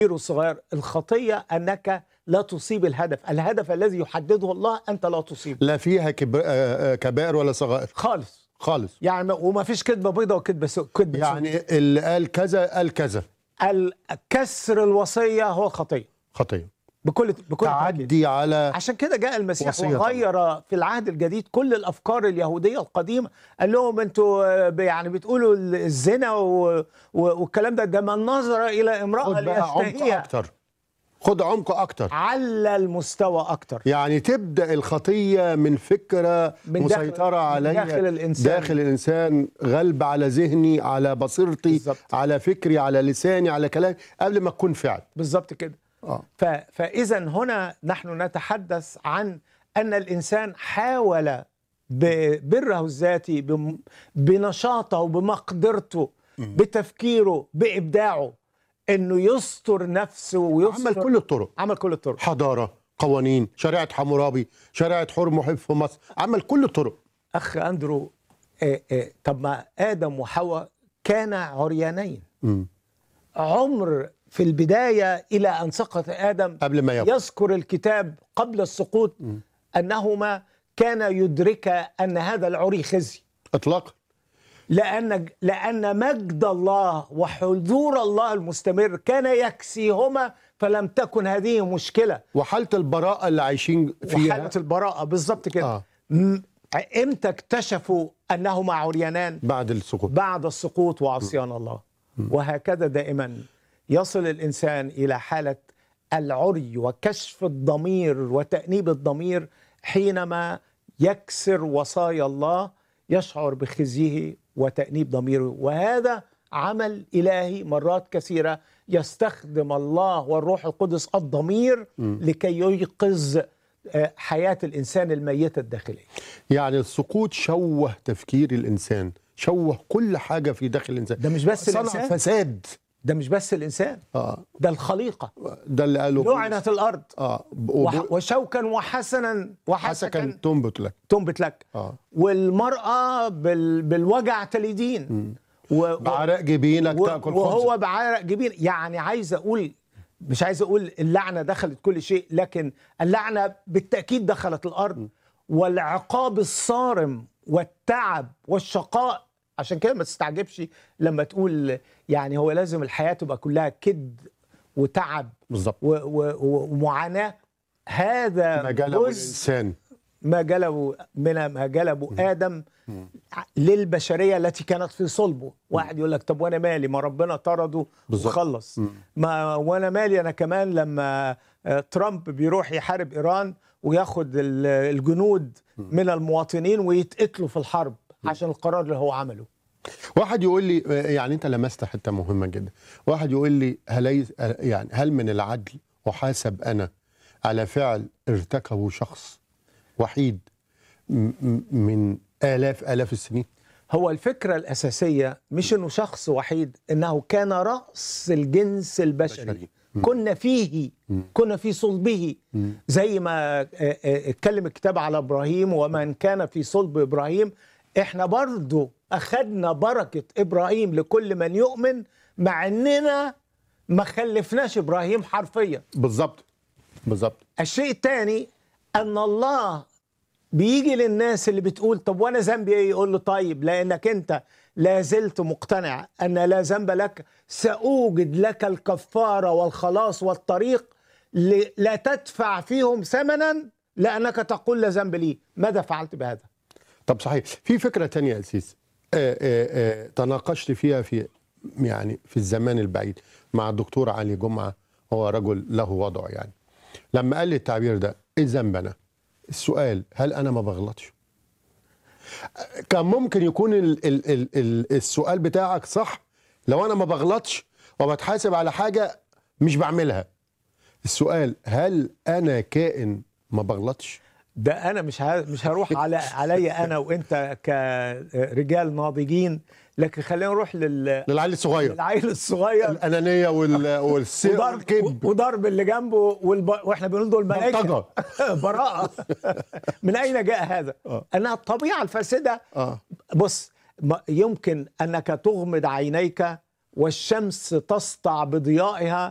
الكبير والصغير الخطية أنك لا تصيب الهدف الهدف الذي يحدده الله أنت لا تصيبه لا فيها كب... آه، آه، كبائر ولا صغائر خالص خالص يعني ما- وما فيش كذبة بيضة وكذبة سو... كذبة سوداء. يعني اللي قال كذا قال كذا ال- كسر الوصية هو خطية خطيه بكل بكل تأكيد. تعدي على عشان كده جاء المسيح وصية وغير في العهد الجديد كل الافكار اليهوديه القديمه قال لهم انتوا آه، ب- يعني بتقولوا الزنا و- و- والكلام ده ده من نظر الى امراه خد بقى عمق ليشتهيها اكتر خد عمق اكتر على المستوى اكتر يعني تبدا الخطيه من فكره من داخل- مسيطره من عليا داخل الإنسان. داخل الانسان غلب على ذهني على بصيرتي بالظبط. على فكري على لساني على كلامي قبل ما تكون فعل بالظبط كده اه ف... فاذا هنا نحن نتحدث عن ان الانسان حاول ببره الذاتي بم... بنشاطه وبمقدرته بتفكيره بابداعه انه يستر نفسه ويستر عمل كل الطرق عمل كل الطرق حضاره قوانين شريعه حمورابي شريعه حر محب في مصر عمل كل الطرق اخ اندرو آه آه طب ما ادم وحواء كانا عريانين مم. عمر في البدايه الى ان سقط ادم قبل ما يبقى يذكر الكتاب قبل السقوط انهما كان يدركا ان هذا العري خزي اطلاقا لان لان مجد الله وحضور الله المستمر كان يكسيهما فلم تكن هذه مشكله وحاله البراءه اللي عايشين فيها وحاله البراءه بالظبط كده آه. م- امتى اكتشفوا انهما عريانان بعد السقوط بعد السقوط وعصيان الله وهكذا دائما يصل الانسان الى حاله العري وكشف الضمير وتانيب الضمير حينما يكسر وصايا الله يشعر بخزيه وتانيب ضميره وهذا عمل الهي مرات كثيره يستخدم الله والروح القدس الضمير لكي ييقظ آه، حياه الانسان الميته الداخليه يعني السقوط شوه تفكير الانسان شوه كل حاجه في داخل الانسان ده مش بس صنع الإنسان. فساد ده مش بس الانسان اه ده الخليقه ده اللي قاله لعنت الارض اه ب- وح- وب- وشوكا وحسنا وحسكا حسكا تنبت لك تنبت لك اه والمرأة بال بالوجع تلدين و... و... بعرق جبينك و... تاكل وهو خبز بعرق جبين يعني عايز اقول مش عايز اقول اللعنة دخلت كل شيء لكن اللعنة بالتأكيد دخلت الأرض والعقاب الصارم والتعب والشقاء عشان كده ما تستعجبش لما تقول يعني هو لازم الحياة تبقى كلها كد وتعب بالظبط و... و... ومعاناة هذا ما جلبه جزء الانسان ما جلبوا من ما جلبوا ادم للبشريه التي كانت في صلبه واحد يقول لك طب وانا مالي ما ربنا طرده بالظبط. وخلص ما وانا مالي انا كمان لما آه، ترامب بيروح يحارب ايران وياخد ال- الجنود من المواطنين ويتقتلوا في الحرب عشان القرار اللي هو عمله واحد يقول لي آه، يعني انت لمست حته مهمه جدا واحد يقول لي هل يعني هل من العدل احاسب انا على فعل ارتكبه شخص وحيد م- م- من الاف الاف السنين هو الفكرة الأساسية مش إنه شخص وحيد إنه كان رأس الجنس البشري بشري. كنا فيه كنا في صلبه زي ما آه، آه، اتكلم الكتاب على إبراهيم ومن كان في صلب إبراهيم إحنا برضو أخدنا بركة إبراهيم لكل من يؤمن مع إننا ما خلفناش إبراهيم حرفيا بالظبط بالظبط الشيء الثاني ان الله بيجي للناس اللي بتقول طب وانا ذنبي ايه يقول له طيب لانك انت لا زلت مقتنع ان لا ذنب لك ساوجد لك الكفاره والخلاص والطريق ل- لا تدفع فيهم ثمنا لانك تقول لا ذنب لي ماذا فعلت بهذا طب صحيح في فكره تانية يا اسيس آه، آه، آه، تناقشت فيها في يعني في الزمان البعيد مع الدكتور علي جمعه هو رجل له وضعه يعني لما قال لي التعبير ده ايه ذنب انا السؤال هل انا ما بغلطش كان ممكن يكون ال ال ال ال السؤال بتاعك صح لو انا ما بغلطش وبتحاسب على حاجه مش بعملها السؤال هل انا كائن ما بغلطش ده انا مش ه- مش هروح على عليا انا وانت كرجال ناضجين لكن خلينا نروح لل للعيل الصغير للعيل الصغير الانانيه وال والسر وضرب والكذب وضرب اللي جنبه والب... واحنا بنقول دول ملائكه بلطجة. براءه من اين جاء هذا؟ آه. انها الطبيعه الفاسده اه بص ما- يمكن انك تغمض عينيك والشمس تسطع بضيائها